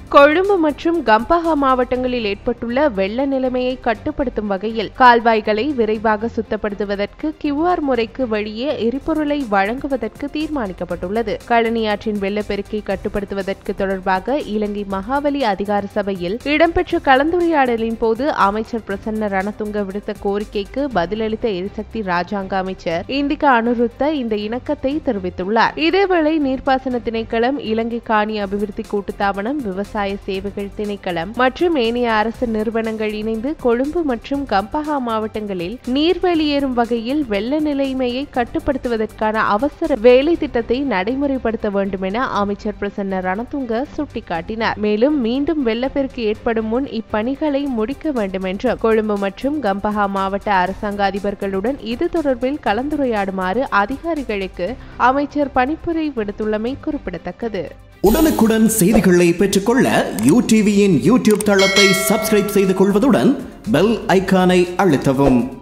கொழும்பு மற்றும் கம்பஹா மாவட்டங்களில் ஏற்பட்டுள்ள வெள்ள நிலைமையை கட்டுப்படுத்தும் வகையில் கால்வாய்களை விரைவாக சுத்தப்படுத்துவதற்கு கியூஆர் முறைக்கு வழியே எரிபொருளை வழங்குவதற்கு தீர்மானிக்கப்பட்டுள்ளது கழனியாற்றின் வெள்ளப்பெருக்கை கட்டுப்படுத்துவதற்கு தொடர்பாக இலங்கை மகாவலி அதிகார சபையில் இடம்பெற்ற கலந்துரையாடலின் போது அமைச்சர் பிரசன்ன ரணதுங்க விடுத்த கோரிக்கைக்கு பதிலளித்த எரிசக்தி ராஜாங்க அமைச்சர் இந்திகா அனுருத்த இந்த இணக்கத்தை தெரிவித்துள்ளார் இதேவேளை நீர்ப்பாசன திணைக்களம் இலங்கை காணி அபிவிருத்தி கூட்டுத்தாபனம் விவசாய சேவைகள் திணைக்களம் மற்றும் ஏனைய அரசு நிறுவனங்கள் இணைந்து கொழும்பு மற்றும் கம்பஹா மாவட்டங்களில் நீர் வெளியேறும் வகையில் வெள்ள நிலைமையை கட்டுப்படுத்துவதற்கான அவசர வேலை திட்டத்தை நடைமுறைப்படுத்த வேண்டும் என அமைச்சர் பிரசன்ன ரணதுங்க சுட்டிக்காட்டினார் மேலும் மீண்டும் வெள்ளப்பெருக்கு ஏற்படும் முன் இப்பணிகளை முடிக்க வேண்டும் என்றும் கொழும்பு மற்றும் கம்பஹா மாவட்ட அரசாங்க அதிபர்களுடன் இது தொடர்பில் கலந்துரையாடுமாறு அதிகாரிகளுக்கு அமைச்சர் பணிப்புரை விடுத்துள்ளமை குறிப்பிடத்தக்கது உடனுக்குடன் செய்திகளை பெற்றுக்கொள்ள யூ டிவியின் யூடியூப் தளத்தை சப்ஸ்கிரைப் செய்து கொள்வதுடன் பெல் ஐகானை அழுத்தவும்